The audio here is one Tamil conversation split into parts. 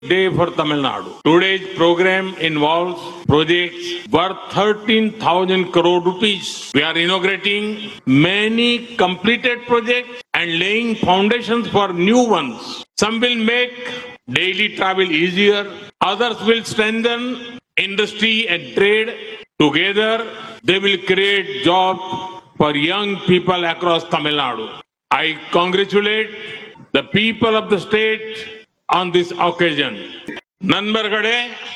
day for Tamil Nadu. Today's program involves projects worth 13,000 crore rupees. We are inaugurating many completed projects and laying foundations for new ones. Some will make daily travel easier, others will strengthen industry and trade. Together, they will create jobs for young people across Tamil Nadu. I congratulate the people of the state on this occasion. நண்பர்களே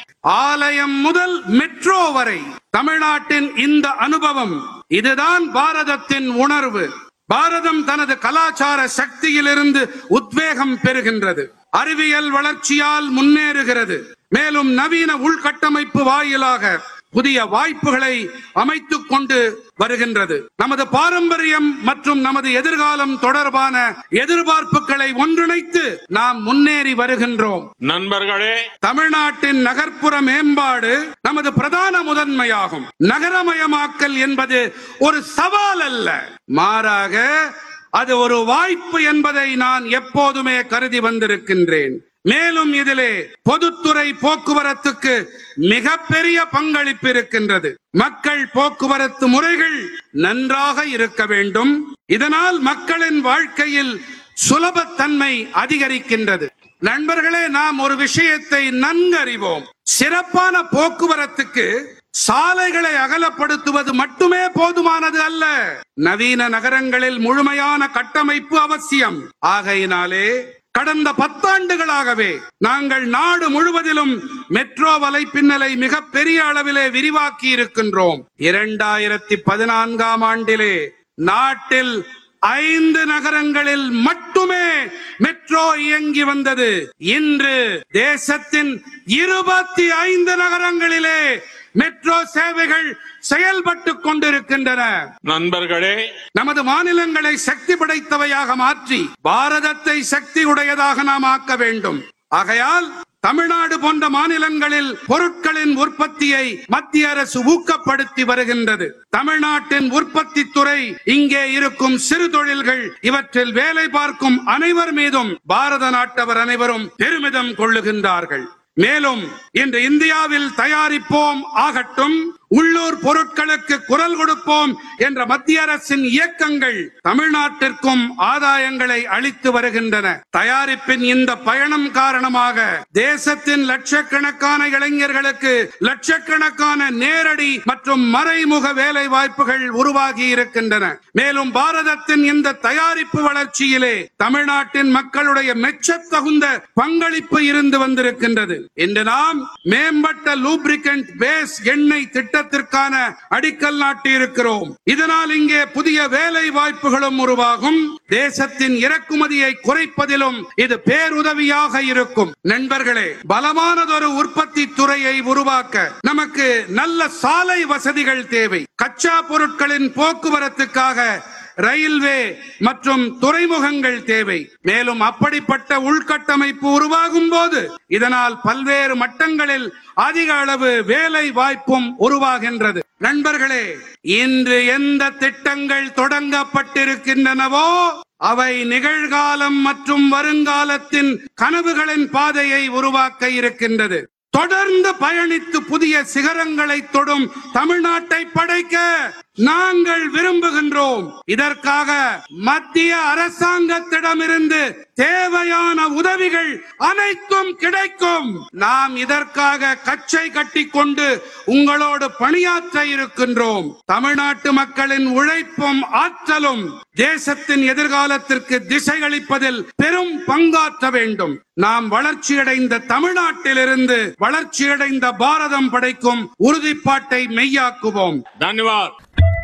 ஆலயம் முதல் மெட்ரோ வரை தமிழ்நாட்டின் இந்த அனுபவம் இதுதான் பாரதத்தின் உணர்வு பாரதம் தனது கலாச்சார சக்தியிலிருந்து உத்வேகம் பெறுகின்றது அறிவியல் வளர்ச்சியால் முன்னேறுகிறது மேலும் நவீன உள்கட்டமைப்பு வாயிலாக புதிய வாய்ப்புகளை அமைத்துக் கொண்டு வருகின்றது நமது பாரம்பரியம் மற்றும் நமது எதிர்காலம் தொடர்பான எதிர்பார்ப்புகளை ஒன்றிணைத்து நாம் முன்னேறி வருகின்றோம் நண்பர்களே தமிழ்நாட்டின் நகர்ப்புற மேம்பாடு நமது பிரதான முதன்மையாகும் நகரமயமாக்கல் என்பது ஒரு சவால் அல்ல மாறாக அது ஒரு வாய்ப்பு என்பதை நான் எப்போதுமே கருதி வந்திருக்கின்றேன் மேலும் இதிலே பொதுத்துறை போக்குவரத்துக்கு மிகப்பெரிய பங்களிப்பு இருக்கின்றது மக்கள் போக்குவரத்து முறைகள் நன்றாக இருக்க வேண்டும் இதனால் மக்களின் வாழ்க்கையில் சுலபத்தன்மை அதிகரிக்கின்றது நண்பர்களே நாம் ஒரு விஷயத்தை நன்கறிவோம் சிறப்பான போக்குவரத்துக்கு சாலைகளை அகலப்படுத்துவது மட்டுமே போதுமானது அல்ல நவீன நகரங்களில் முழுமையான கட்டமைப்பு அவசியம் ஆகையினாலே கடந்த பத்தாண்டுகளாகவே நாங்கள் நாடு முழுவதிலும் மெட்ரோ வலைப்பின்னலை மிக பெரிய அளவிலே விரிவாக்கி இருக்கின்றோம் இரண்டாயிரத்தி பதினான்காம் ஆண்டிலே நாட்டில் ஐந்து நகரங்களில் மட்டுமே மெட்ரோ இயங்கி வந்தது இன்று தேசத்தின் இருபத்தி ஐந்து நகரங்களிலே மெட்ரோ சேவைகள் செயல்பட்டுக் கொண்டிருக்கின்றன நண்பர்களே நமது மாநிலங்களை சக்தி படைத்தவையாக மாற்றி பாரதத்தை சக்தி உடையதாக நாம் ஆக்க வேண்டும் ஆகையால் தமிழ்நாடு போன்ற மாநிலங்களில் பொருட்களின் உற்பத்தியை மத்திய அரசு ஊக்கப்படுத்தி வருகின்றது தமிழ்நாட்டின் உற்பத்தி துறை இங்கே இருக்கும் சிறு தொழில்கள் இவற்றில் வேலை பார்க்கும் அனைவர் மீதும் பாரத நாட்டவர் அனைவரும் பெருமிதம் கொள்ளுகின்றார்கள் மேலும் இன்று இந்தியாவில் தயாரிப்போம் ஆகட்டும் உள்ளூர் பொருட்களுக்கு குரல் கொடுப்போம் என்ற மத்திய அரசின் இயக்கங்கள் தமிழ்நாட்டிற்கும் ஆதாயங்களை அளித்து வருகின்றன தயாரிப்பின் இந்த பயணம் காரணமாக தேசத்தின் லட்சக்கணக்கான இளைஞர்களுக்கு லட்சக்கணக்கான நேரடி மற்றும் மறைமுக வேலை வாய்ப்புகள் உருவாகி இருக்கின்றன மேலும் பாரதத்தின் இந்த தயாரிப்பு வளர்ச்சியிலே தமிழ்நாட்டின் மக்களுடைய மெச்சத்தகுந்த பங்களிப்பு இருந்து வந்திருக்கின்றது இன்று நாம் மேம்பட்ட லூப்ரிகன்ட் பேஸ் எண்ணெய் திட்டத்திற்கான அடிக்கல் நாட்டி இருக்கிறோம் இதனால் இங்கே புதிய வேலை வாய்ப்புகளும் உருவாகும் தேசத்தின் இறக்குமதியை குறைப்பதிலும் இது பேருதவியாக இருக்கும் நண்பர்களே பலமானதொரு உற்பத்தி துறையை உருவாக்க நமக்கு நல்ல சாலை வசதிகள் தேவை கச்சா பொருட்களின் போக்குவரத்துக்காக ரயில்வே மற்றும் துறைமுகங்கள் தேவை மேலும் அப்படிப்பட்ட உள்கட்டமைப்பு உருவாகும் போது இதனால் பல்வேறு மட்டங்களில் அதிக அளவு வேலை வாய்ப்பும் உருவாகின்றது நண்பர்களே இன்று எந்த திட்டங்கள் தொடங்கப்பட்டிருக்கின்றனவோ அவை நிகழ்காலம் மற்றும் வருங்காலத்தின் கனவுகளின் பாதையை உருவாக்க இருக்கின்றது தொடர்ந்து பயணித்து புதிய சிகரங்களை தொடும் தமிழ்நாட்டை படைக்க நாங்கள் விரும்புகின்றோம் இதற்காக மத்திய அரசாங்கத்திடமிருந்து தேவையான உதவிகள் அனைத்தும் கிடைக்கும் நாம் இதற்காக கச்சை கட்டிக்கொண்டு உங்களோடு பணியாற்ற இருக்கின்றோம் தமிழ்நாட்டு மக்களின் உழைப்பும் ஆற்றலும் தேசத்தின் எதிர்காலத்திற்கு திசையளிப்பதில் பெரும் பங்காற்ற வேண்டும் நாம் வளர்ச்சியடைந்த தமிழ்நாட்டிலிருந்து வளர்ச்சியடைந்த பாரதம் படைக்கும் உறுதிப்பாட்டை மெய்யாக்குவோம் धन्यवाद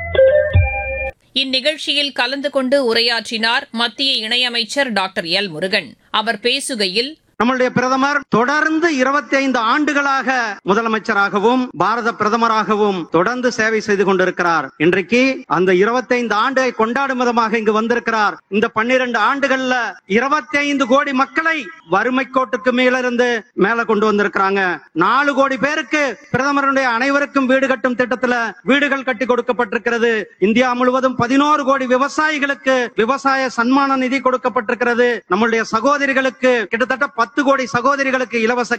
இந்நிகழ்ச்சியில் கலந்து கொண்டு உரையாற்றினார் மத்திய இணையமைச்சர் டாக்டர் எல் முருகன் அவர் பேசுகையில் நம்மளுடைய பிரதமர் தொடர்ந்து 25 ஆண்டுகளாக முதலமைச்சராகவும் பாரத பிரதமராகவும் தொடர்ந்து சேவை செய்து கொண்டிருக்கிறார் இன்றைக்கு அந்த 25 ஆண்டை கொண்டாடும் விதமாக இங்கு வந்திருக்கிறார் இந்த 12 ஆண்டுகள்ல 25 கோடி மக்களை வறுமை கோட்டுக்கு மேலிருந்து மேல கொண்டு வந்திருக்கிறாங்க நாலு கோடி பேருக்கு பிரதமருடைய அனைவருக்கும் வீடு கட்டும் திட்டத்துல வீடுகள் கட்டி கொடுக்கப்பட்டிருக்கிறது இந்தியா முழுவதும் பதினோரு கோடி விவசாயிகளுக்கு விவசாய சன்மான நிதி கொடுக்கப்பட்டிருக்கிறது நம்மளுடைய சகோதரிகளுக்கு கிட்டத்தட்ட பத்து கோடி சகோதரிகளுக்கு இலவச